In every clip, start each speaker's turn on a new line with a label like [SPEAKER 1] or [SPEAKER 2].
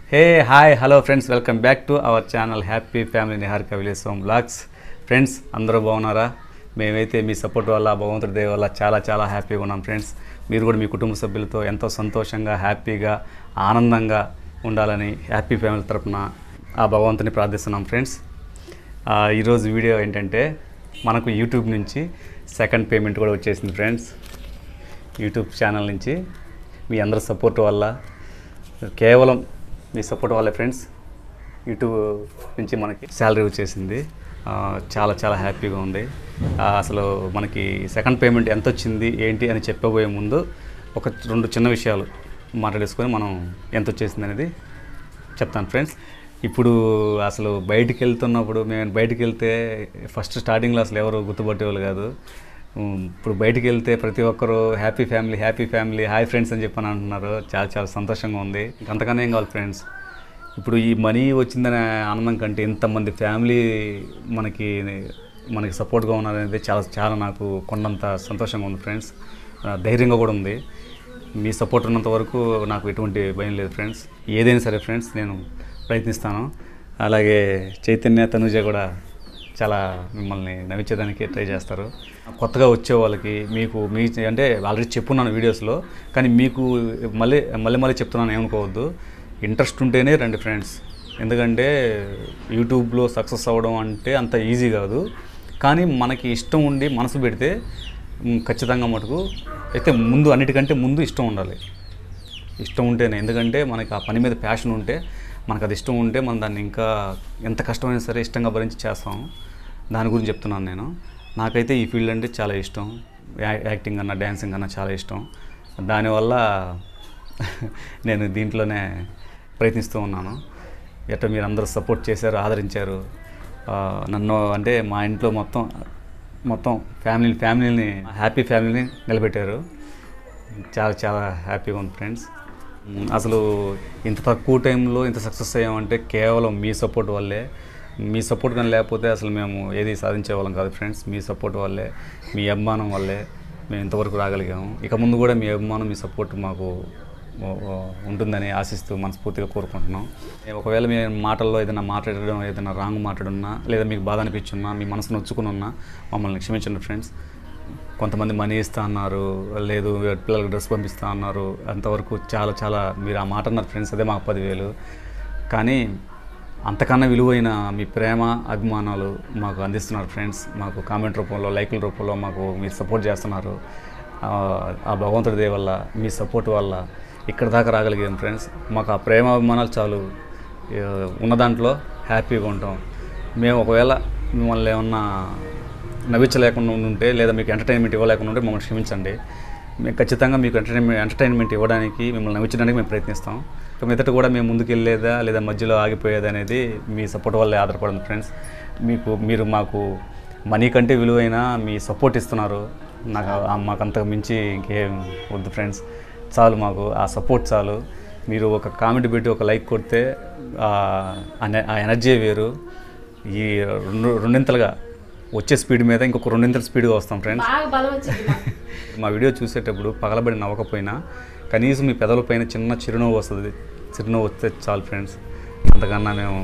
[SPEAKER 1] Hey hi hello friends welcome back to our channel happy family Niharika village home blogs friends అందరూ బాగున్నారా మేమైతే మీ support వల్ల భగవంతుడి దయ వల్ల చాలా చాలా హ్యాపీగా ఉన్నాం ఫ్రెండ్స్ మీరు కూడా మీ కుటుంబ సభ్యులతో ఎంతో సంతోషంగా హ్యాపీగా ఆనందంగా ఉండాలని హ్యాపీ ఫ్యామిలీ తరపున ఆ భగవంతుని ప్రార్థిస్తున్నాం ఫ్రెండ్స్ ఆ, ఈరోజు వీడియో ఏంటంటే మనకు యూట్యూబ్ నుంచి సెకండ్ పేమెంట్ కూడా వచ్చేసింది ఫ్రెండ్స్ యూట్యూబ్ ఛానల్ నుంచి మీ అందరి సపోర్ట్ వల్ల కేవలం మీ సపోర్ట్ వల్లే ఫ్రెండ్స్ యూట్యూబ్ నుంచి మనకి శాలరీ వచ్చేసింది ఆ, చాలా చాలా హ్యాపీగా ఉంది ఆ, అసలు మనకి సెకండ్ పేమెంట్ ఎంత వచ్చింది ఏంటి అని చెప్పబోయే ముందు ఒక రెండు చిన్న విషయాలు మాట్లాడేసుకొని మనం ఎంత వచ్చేసింది అనేది చెప్తాను ఫ్రెండ్స్ ఇప్పుడు అసలు బయటికి వెళ్తున్నప్పుడు మేము బయటికి వెళ్తే ఫస్ట్ స్టార్టింగ్లో అసలు ఎవరు గుర్తుపట్టేవాళ్ళు కాదు ఉమ్, ఇప్పుడు బయటికి వెళ్తే ప్రతి ఒక్కరు happy family happy family hi friends అని చెప్పని అంటున్నారు చాలా చాలా సంతోషంగా ఉంది అంతకన్నా ఏం కావాలి ఫ్రెండ్స్ ఇప్పుడు ఈ మనీ వచ్చిందనే ఆనందం కంటే ఇంతమంది ఫ్యామిలీ మనకి మనకి సపోర్ట్గా ఉన్నారనేది చాలా చాలా నాకు కొండంత సంతోషంగా ఉంది ఫ్రెండ్స్ ఆ, ధైర్యంగా కూడా ఉంది మీ సపోర్ట్ ఉన్నంత వరకు నాకు ఎటువంటి భయం లేదు ఫ్రెండ్స్ ఏదైనా సరే ఫ్రెండ్స్ నేను ప్రయత్నిస్తాను అలాగే చైతన్య తనుజ కూడా చాలా మిమ్మల్ని నవ్వించేదానికి ట్రై చేస్తారు కొత్తగా వచ్చే వాళ్ళకి మీకు మీ అంటే ఆల్రెడీ చెప్పున్నాను వీడియోస్లో కానీ మీకు మళ్ళీ మళ్ళీ మళ్ళీ చెప్తున్నాను ఏమనుకోవద్దు ఇంట్రెస్ట్ ఉంటేనే రండి ఫ్రెండ్స్ ఎందుకంటే యూట్యూబ్లో సక్సెస్ అవ్వడం అంటే అంత ఈజీ కాదు కానీ మనకి ఇష్టం ఉండి మనసు పెడితే మ్, ఖచ్చితంగా మటుకు అయితే ముందు అన్నిటికంటే ముందు ఇష్టం ఉండాలి ఇష్టం ఉంటేనే ఎందుకంటే మనకి ఆ పని మీద ప్యాషన్ ఉంటే మనకు అది ఇష్టం ఉంటే మనం దాన్ని ఇంకా ఎంత కష్టమైనా సరే ఇష్టంగా భరించి చేస్తాం దాని గురించి చెప్తున్నాను నేను నాకైతే ఈ ఫీల్డ్ అంటే చాలా ఇష్టం యా- యాక్టింగ్ అన్న డ్యాన్సింగ్ అన్న చాలా ఇష్టం దానివల్ల నేను దీంట్లోనే ప్రయత్నిస్తూ ఉన్నాను ఎట్లా మీరు అందరూ సపోర్ట్ చేశారు ఆదరించారు ఆ, నన్ను అంటే మా ఇంట్లో మొత్తం మొత్తం ఫ్యామిలీ ఫ్యామిలీని హ్యాపీ ఫ్యామిలీని నిలబెట్టారు చాలా చాలా హ్యాపీగా ఉంది ఫ్రెండ్స్ మ్, అసలు ఇంత తక్కువ టైంలో ఇంత సక్సెస్ అయ్యామంటే కేవలం మీ సపోర్ట్ వల్లే మీ సపోర్ట్ కానీ లేకపోతే అసలు మేము ఏది సాధించే వాళ్ళం కాదు ఫ్రెండ్స్ మీ సపోర్ట్ వల్లే మీ అభిమానం వల్లే మేము ఇంతవరకు రాగలిగాము ఇక ముందు కూడా మీ అభిమానం మీ సపోర్ట్ మాకు ఓ- ఓ- ఉంటుందని ఆశిస్తూ మనస్ఫూర్తిగా కోరుకుంటున్నాం ఒకవేళ మీ మాటల్లో ఏదైనా మాట్లాడడం ఏదైనా రాంగ్ మాట్లాడున్నా లేదా మీకు బాధ అనిపించున్నా మీ మనసు నొచ్చుకుని ఉన్నా మమ్మల్ని క్షమించండి ఫ్రెండ్స్ కొంతమంది మనీ ఇస్తా అన్నారు లేదు పిల్లలకు డ్రెస్ పంపిస్తా అన్నారు అంతవరకు చాలా చాలా మీరు ఆ మాట అన్నారు ఫ్రెండ్స్ అదే మాకు పదివేలు కానీ అంతకన్నా విలువైన మీ ప్రేమ అభిమానాలు మాకు అందిస్తున్నారు ఫ్రెండ్స్ మాకు కామెంట్ రూపంలో లైకుల రూపంలో మాకు మీరు సపోర్ట్ చేస్తున్నారు ఆ, ఆ భగవంతుడి దయ వల్ల మీ సపోర్ట్ వల్ల ఇక్కడ దాకా రాగలిగాం ఫ్రెండ్స్ మాకు ఆ ప్రేమ అభిమానాలు చాలు ఆ, ఉన్న దాంట్లో హ్యాపీగా ఉంటాం మేము ఒకవేళ మిమ్మల్ని ఏమన్నా నవ్వించలేకుండా ఉంటే లేదా మీకు ఎంటర్టైన్మెంట్ ఇవ్వలేకుండా ఉంటే మమ్మల్ని క్షమించండి మేము ఖచ్చితంగా మీకు ఎంటర్టైన్మెంట్ ఎంటర్టైన్మెంట్ ఇవ్వడానికి మిమ్మల్ని నవ్వించడానికి మేము ప్రయత్నిస్తాం ఇక మీదట కూడా మేము ముందుకు వెళ్ళేదా లేదా మధ్యలో ఆగిపోయేది అనేది మీ సపోర్ట్ వల్లే ఆధారపడింది ఫ్రెండ్స్ మీకు మీరు మాకు మనీ కంటే విలువైన మీ సపోర్ట్ ఇస్తున్నారు నాకు ఆ- మాకు అంతకు మించి ఇంకేం వద్దు ఫ్రెండ్స్ చాలు మాకు ఆ సపోర్ట్ చాలు మీరు ఒక కామెంట్ పెట్టి ఒక లైక్ కొడితే ఆ ఆ- ఆ ఎనర్జీ వేరు ఈ రెండు రెండింతలుగా వచ్చే స్పీడ్ మీద ఇంకొక రెండింతల స్పీడ్గా వస్తాం ఫ్రెండ్స్
[SPEAKER 2] బాగా బలం వచ్చింది మాకు.
[SPEAKER 1] మా వీడియో చూసేటప్పుడు పగలబడి నవ్వకపోయినా కనీసం మీ పెదల పైన చిన్న చిరునవ్వు వస్తుంది చిరునవ్వు వస్తే చాలు ఫ్రెండ్స్ అంతకన్నా మేము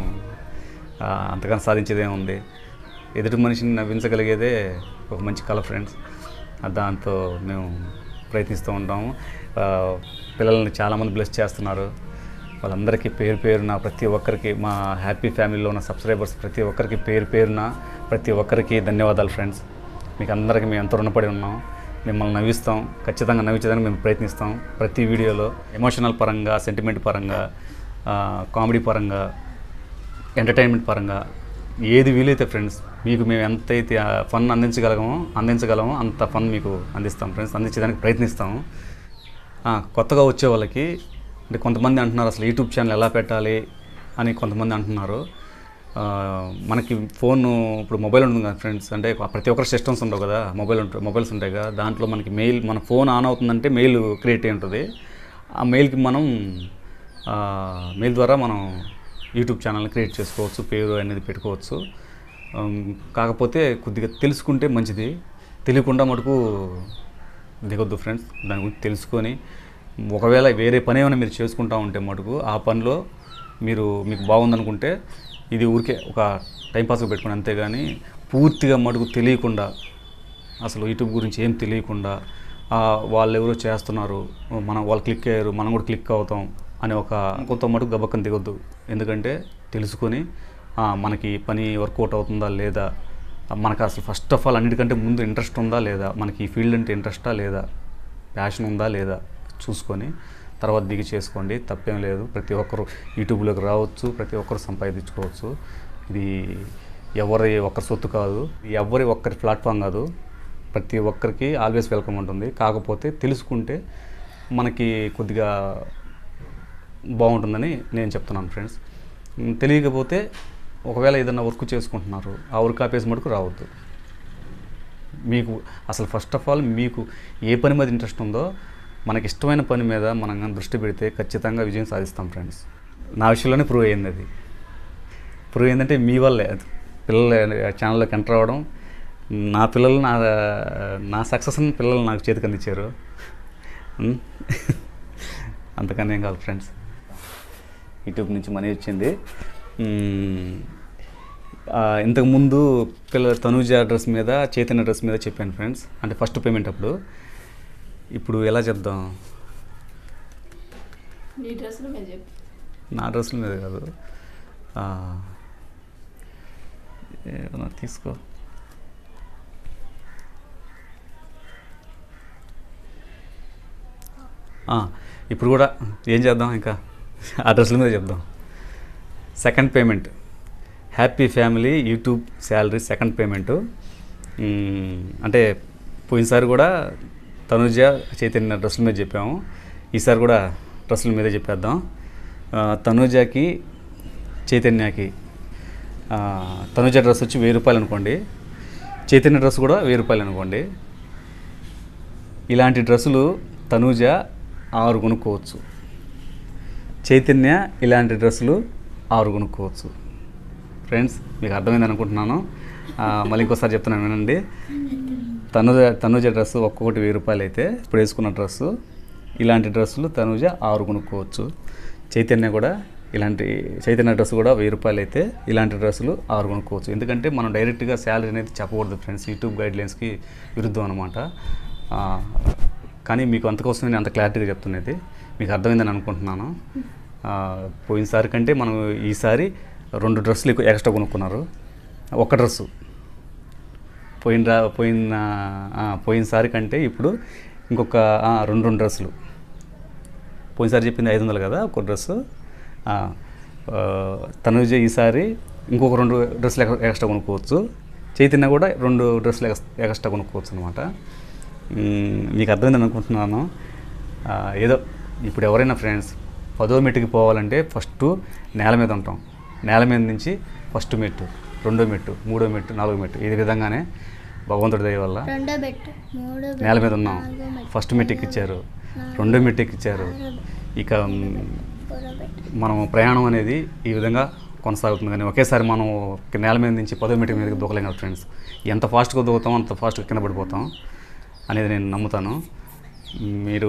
[SPEAKER 1] ఆ, అంతకన్నా సాధించేదే ఉంది ఎదుటి మనిషిని నవ్వించగలిగేదే ఒక మంచి కళ ఫ్రెండ్స్ ఆ, దాంతో మేము ప్రయత్నిస్తూ ఉంటాము ఆ, పిల్లల్ని చాలామంది బ్లెస్ చేస్తున్నారు వాళ్ళందరికీ పేరు పేరున ప్రతి ఒక్కరికి మా హ్యాపీ ఫ్యామిలీలో ఉన్న సబ్స్క్రైబర్స్ ప్రతి ఒక్కరికి పేరు పేరున ప్రతి ఒక్కరికి ధన్యవాదాలు ఫ్రెండ్స్ మీకు అందరికీ మేము ఎంతో రుణపడి ఉన్నాం మిమ్మల్ని నవ్విస్తాం ఖచ్చితంగా నవ్వించడానికి మేము ప్రయత్నిస్తాం ప్రతి వీడియోలో ఎమోషనల్ పరంగా సెంటిమెంట్ పరంగా ఆ, కామెడీ పరంగా ఎంటర్టైన్మెంట్ పరంగా ఏది వీలైతే ఫ్రెండ్స్ మీకు మేము ఎంతైతే ఫన్ అందించగలమో అందించగలమో అంత ఫన్ మీకు అందిస్తాం ఫ్రెండ్స్ అందించడానికి ప్రయత్నిస్తాము ఆ, కొత్తగా వచ్చే వాళ్ళకి అంటే కొంతమంది అంటున్నారు అసలు యూట్యూబ్ ఛానల్ ఎలా పెట్టాలి అని కొంతమంది అంటున్నారు ఆ, మనకి ఫోన్ ఇప్పుడు మొబైల్ ఉంటుంది కదా ఫ్రెండ్స్ అంటే ప్రతి ఒక్కరి సిస్టమ్స్ ఉండవు కదా మొబైల్ ఉంటుంది మొబైల్స్ ఉంటాయి కదా దాంట్లో మనకి మెయిల్ మన ఫోన్ ఆన్ అవుతుందంటే మెయిల్ క్రియేట్ అయి ఉంటుంది ఆ మెయిల్కి మనం ఆ, మెయిల్ ద్వారా మనం యూట్యూబ్ ఛానల్ని క్రియేట్ చేసుకోవచ్చు పేరు అనేది పెట్టుకోవచ్చు ఉమ్, కాకపోతే కొద్దిగా తెలుసుకుంటే మంచిది తెలియకుండా మటుకు దిగొద్దు ఫ్రెండ్స్ దాని గురించి తెలుసుకొని ఒకవేళ వేరే పని ఏమైనా మీరు చేసుకుంటా ఉంటే మటుకు ఆ పనిలో మీరు మీకు బాగుందనుకుంటే ఇది ఊరికే ఒక టైంపాస్గా పెట్టుకుని అంతేగాని పూర్తిగా మటుకు తెలియకుండా అసలు యూట్యూబ్ గురించి ఏం తెలియకుండా ఆ, వాళ్ళు ఎవరో చేస్తున్నారు మనం వాళ్ళు క్లిక్ అయ్యారు మనం కూడా క్లిక్ అవుతాం అనే ఒక కొంత మటుకు గబక్కన దిగొద్దు ఎందుకంటే తెలుసుకొని ఆ, మనకి పని వర్కౌట్ అవుతుందా లేదా మనకు అసలు ఫస్ట్ ఆఫ్ ఆల్ అన్నిటికంటే ముందు ఇంట్రెస్ట్ ఉందా లేదా మనకి ఈ ఫీల్డ్ అంటే ఇంట్రెస్టా లేదా ప్యాషన్ ఉందా లేదా చూసుకొని తర్వాత దిగి చేసుకోండి తప్పేం లేదు ప్రతి ఒక్కరు యూట్యూబ్లోకి రావచ్చు ప్రతి ఒక్కరు సంపాదించుకోవచ్చు ఇది ఎవరి ఒక్కరి సొత్తు కాదు ఎవరి ఒక్కరి ప్లాట్ఫామ్ కాదు ప్రతి ఒక్కరికి ఆల్వేస్ వెల్కమ్ ఉంటుంది కాకపోతే తెలుసుకుంటే మనకి కొద్దిగా బాగుంటుందని నేను చెప్తున్నాను ఫ్రెండ్స్ ఉమ్, తెలియకపోతే ఒకవేళ ఏదైనా వర్క్ చేసుకుంటున్నారు ఆ వర్క్ ఆపేసి మటుకు రావద్దు మీకు అసలు ఫస్ట్ ఆఫ్ ఆల్ మీకు ఏ పని మీద ఇంట్రెస్ట్ ఉందో మనకి ఇష్టమైన పని మీద మనం కానీ దృష్టి పెడితే ఖచ్చితంగా విజయం సాధిస్తాం ఫ్రెండ్స్ నా విషయంలోనే ప్రూవ్ అయ్యింది అది ప్రూవ్ ఏంటంటే మీ వల్లే అది పిల్లలు ఛానల్లోకి ఎంటర్ అవ్వడం నా పిల్లలు నా నా సక్సెస్ని పిల్లలు నాకు చేతికి అందించారు ఉమ్. అంతకన్నా ఏం కాదు ఫ్రెండ్స్ యూట్యూబ్ నుంచి మనీ వచ్చింది ఉమ్, ఆ, ఇంతకుముందు పిల్ల తనూజ డ్రెస్ మీద చైతన్య డ్రెస్ మీద చెప్పాను ఫ్రెండ్స్ అంటే ఫస్ట్ పేమెంట్ అప్పుడు ఇప్పుడు ఎలా చెప్దాం
[SPEAKER 2] నీ డ్రెస్సులు మేము చెప్పు
[SPEAKER 1] నా డ్రెస్సుల మీద కాదు ఆ, ఏదైనా తీసుకో ఆ, ఇప్పుడు కూడా ఏం చేద్దాం ఇంకా ఆ డ్రెస్సుల మీద చెప్దాం second payment happy family YouTube salary second payment అంటే పోయినసారి కూడా తనుజ చైతన్య డ్రెస్సుల మీద చెప్పాము ఈసారి కూడా డ్రెస్సుల మీదే చెప్పేద్దాం ఆ, తనుజకి చైతన్యకి ఆ, తనుజ డ్రెస్ వచ్చి వెయ్యి రూపాయలు అనుకోండి చైతన్య డ్రెస్ కూడా వెయ్యి రూపాయలు అనుకోండి ఇలాంటి డ్రెస్సులు తనూజ ఆరు కొనుక్కోవచ్చు చైతన్య ఇలాంటి డ్రెస్సులు ఆరు కొనుక్కోవచ్చు ఫ్రెండ్స్ మీకు అర్థమైంది అనుకుంటున్నాను ఆ, మళ్ళీ ఇంకోసారి చెప్తున్నాను వినండి తనుజ తనుజ డ్రెస్సు ఒక్కొక్కటి వెయ్యి రూపాయలు అయితే ఇప్పుడు వేసుకున్న డ్రెస్సు ఇలాంటి డ్రెస్సులు తనుజ ఆరు కొనుక్కోవచ్చు చైతన్య కూడా ఇలాంటి చైతన్య డ్రెస్ కూడా వెయ్యి రూపాయలు అయితే ఇలాంటి డ్రెస్సులు ఆరు కొనుక్కోవచ్చు ఎందుకంటే మనం డైరెక్ట్గా శాలరీ అనేది చెప్పకూడదు ఫ్రెండ్స్ యూట్యూబ్ గైడ్లైన్స్కి విరుద్ధం అనమాట ఆ, కానీ మీకు అంతకోసం నేను అంత క్లారిటీగా చెప్తున్నది మీకు అర్థమైందని అనుకుంటున్నాను ఆ, పోయినసారి కంటే మనం ఈసారి రెండు డ్రెస్సులు ఎక్కువ ఎక్స్ట్రా కొనుక్కున్నారు ఒక డ్రెస్సు పోయిన రా పోయిన ఆ, పోయినసారి కంటే ఇప్పుడు ఇంకొక ఆ, రెండు రెండు డ్రెస్సులు పోయినసారి చెప్పింది ఐదు వందలు కదా ఒక డ్రెస్సు ఆ, ఆ, తనుజ ఈసారి ఇంకొక రెండు డ్రెస్సులు ఎక్స్- ఎక్స్ట్రా కొనుక్కోవచ్చు చైతన్య కూడా రెండు డ్రెస్సులు ఎక్స్- ఎక్స్ట్రా కొనుక్కోవచ్చు అనమాట మీకు అర్థమైందని అనుకుంటున్నాను ఆ, ఏదో ఇప్పుడు ఎవరైనా ఫ్రెండ్స్ పదో మెట్టుకి పోవాలంటే ఫస్ట్ నేల మీద ఉంటాం నేల మీద నుంచి ఫస్ట్ మెట్టు రెండో మెట్టు మూడో మెట్టు నాలుగో మెట్టు ఈ విధంగానే భగవంతుడి దయ వల్ల
[SPEAKER 3] రెండో బెట్ మూడో బెట్,
[SPEAKER 1] నేల మీద ఉన్నాం
[SPEAKER 3] నాలుగో బెట్,
[SPEAKER 1] ఫస్ట్ మెట్ ఎక్కిచ్చారు
[SPEAKER 3] నాలుగో
[SPEAKER 1] రెండో మెట్ ఎక్కిచ్చారు ఇక మ్,
[SPEAKER 3] మూడో బెట్.
[SPEAKER 1] మనం ప్రయాణం అనేది ఈ విధంగా కొనసాగుతుంది కానీ ఒకేసారి మనం ఒక నేల మీద నుంచి పదో మీటర్ మీదకి దూకలేం కదా ఫ్రెండ్స్ ఎంత ఫాస్ట్గా దూకుతాం అంత ఫాస్ట్గా కింద పడిపోతాం అనేది నేను నమ్ముతాను మీరు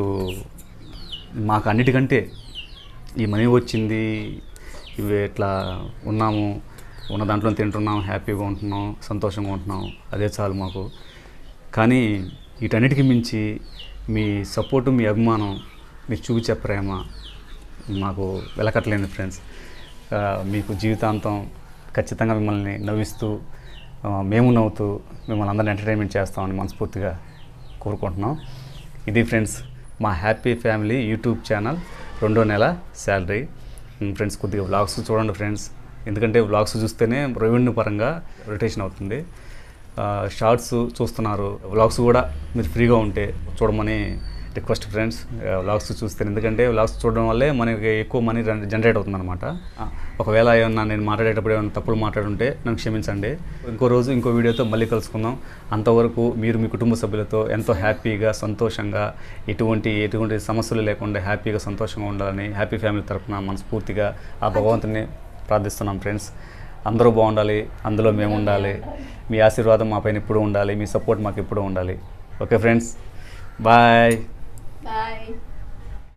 [SPEAKER 1] మాకు అన్నిటికంటే ఈ మనీ వచ్చింది ఇవి ఇట్లా ఉన్నాము ఉన్న దాంట్లో తింటున్నాం హ్యాపీగా ఉంటున్నాం సంతోషంగా ఉంటున్నాం అదే చాలు మాకు కానీ వీటన్నిటికీ మించి మీ సపోర్టు మీ అభిమానం మీరు చూపించే ప్రేమ మాకు వెలకట్లేదు ఫ్రెండ్స్ ఆ, మీకు జీవితాంతం ఖచ్చితంగా మిమ్మల్ని నవ్విస్తూ ఆ, మేము నవ్వుతూ మిమ్మల్ని అందరిని ఎంటర్టైన్మెంట్ చేస్తామని మనస్ఫూర్తిగా కోరుకుంటున్నాం ఇది ఫ్రెండ్స్ మా హ్యాపీ ఫ్యామిలీ యూట్యూబ్ ఛానల్ రెండో నెల శాలరీ ఫ్రెండ్స్ కొద్దిగా వ్లాగ్స్ చూడండి ఫ్రెండ్స్ ఎందుకంటే వ్లాగ్స్ చూస్తేనే రెవెన్యూ పరంగా రొటేషన్ అవుతుంది షార్ట్స్ చూస్తున్నారు వ్లాగ్స్ కూడా మీరు ఫ్రీగా ఉంటే చూడమని రిక్వెస్ట్ ఫ్రెండ్స్ వ్లాగ్స్ చూస్తే ఎందుకంటే వ్లాగ్స్ చూడడం వల్లే మనకి ఎక్కువ మనీ జనరేట్ అవుతుంది అనమాట ఒకవేళ ఏమన్నా నేను మాట్లాడేటప్పుడు ఏమైనా తప్పులు మాట్లాడుంటే నన్ను క్షమించండి ఇంకో రోజు ఇంకో వీడియోతో మళ్ళీ కలుసుకుందాం అంతవరకు మీరు మీ కుటుంబ సభ్యులతో ఎంతో హ్యాపీగా సంతోషంగా ఎటువంటి ఎటువంటి సమస్యలు లేకుండా హ్యాపీగా సంతోషంగా ఉండాలని హ్యాపీ ఫ్యామిలీ తరఫున మనస్ఫూర్తిగా ఆ భగవంతుని ప్రార్థిస్తున్నాం ఫ్రెండ్స్ అందరూ బాగుండాలి అందులో మేము ఉండాలి మీ ఆశీర్వాదం మా పైన ఎప్పుడూ ఉండాలి మీ సపోర్ట్ మాకు ఎప్పుడూ ఉండాలి ఓకే ఫ్రెండ్స్ బాయ్
[SPEAKER 2] బాయ్